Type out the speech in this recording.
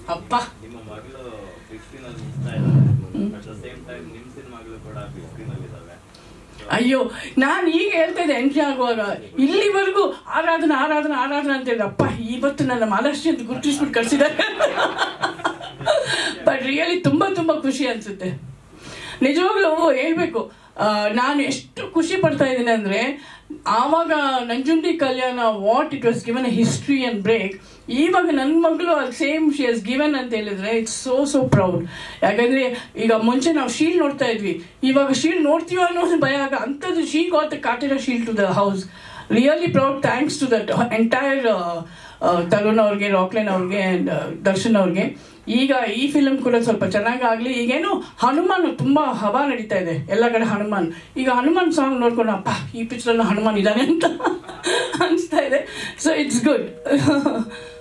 ಅಪ್ಪ ನಿಮ್ಮ ಮಗಳು ಬಿಗ್ ಸ್ಕ್ರೀನ್ ಅಲ್ಲಿ ಇಷ್ಟ ಇದ್ದಾರೆ ಅಟ್ ದ ಸೇಮ್ ಟೈಮ್ ನಿಮ್ ಸಿನಿಮಾಗಳು ಕೂಡ ಬಿಗ್ ಸ್ಕ್ರೀನ್ ಅಲ್ಲಿ ಇದಾವೆ ಅಯ್ಯೋ ನಾನು ಈಗ ಹೇಳ್ತಾ ಇದ್ದೆ ಎಂಟ್ರಿ ಆಗುವಾಗ ಇಲ್ಲಿವರೆಗೂ ಆರಾಧನಾ ಆರಾಧನಾ ಆರಾಧನಾ ಅಂತ ಹೇಳಿದೆ ಅಪ್ಪ ಇವತ್ತು ನನ್ನ ಮಹಾರಾಷ್ಟ್ರ ಅಂತ ಗುರುತಿಸ್ಬಿಟ್ಟು ಕಳ್ಸಿದ್ದಾರೆ ಬಟ್ ರಿಯಲಿ ತುಂಬ ತುಂಬ ಖುಷಿ ಅನಿಸುತ್ತೆ ನಿಜವಾಗ್ಲೂ ಹೇಳ್ಬೇಕು ಆ, ನಾನು ಎಷ್ಟು ಖುಷಿ ಪಡ್ತಾ ಇದ್ದೀನಿ ಅಂದರೆ ಆವಾಗ Nanjundi Kalyana what it was given a history and break ಇವಾಗ ನನ್ನ ಮಗಳು ಅದು ಸೇಮ್ ಶಿ ಹಸ್ ಗಿವನ್ ಅಂತ ಹೇಳಿದ್ರೆ ಇಟ್ಸ್ ಸೋ ಸೋ ಪ್ರೌಡ್ ಯಾಕಂದ್ರೆ ಈಗ ಮುಂಚೆ ನಾವು ಶೀಲ್ಡ್ ನೋಡ್ತಾ ಇದ್ವಿ ಇವಾಗ ಶೀಲ್ಡ್ ನೋಡ್ತೀವೋ ಅನ್ನೋದು ಭಯ ಆಗ ಅಂಥದ್ದು ಶೀ ಗಾಟ್ ಕಾಟಿರೋ shield to the house really proud thanks to that entire Tarun ಅವ್ರಿಗೆ ರಾಕ್ಲೈನ್ ಅವ್ರಿಗೆ ಆ್ಯಂಡ್ ದರ್ಶನ್ ಅವ್ರಿಗೆ ಈಗ ಈ ಫಿಲ್ಮ್ ಕೂಡ ಸ್ವಲ್ಪ ಚೆನ್ನಾಗಾಗಲಿ ಈಗೇನು ಹನುಮಾನ್ ತುಂಬ ಹವಾ ನಡೀತಾ ಇದೆ ಎಲ್ಲ ಕಡೆ ಹನುಮಾನ್ ಈಗ ಹನುಮಾನ್ ಸಾಂಗ್ ನೋಡ್ಕೊಂಡು ಅಪ್ಪ ಈ ಪಿಕ್ಚರಲ್ಲಿ ಹನುಮಾನ್ ಇದ್ದಾನೆ ಅಂತ ಅನಿಸ್ತಾ ಇದೆ ಸೊ ಇಟ್ಸ್ ಗುಡ್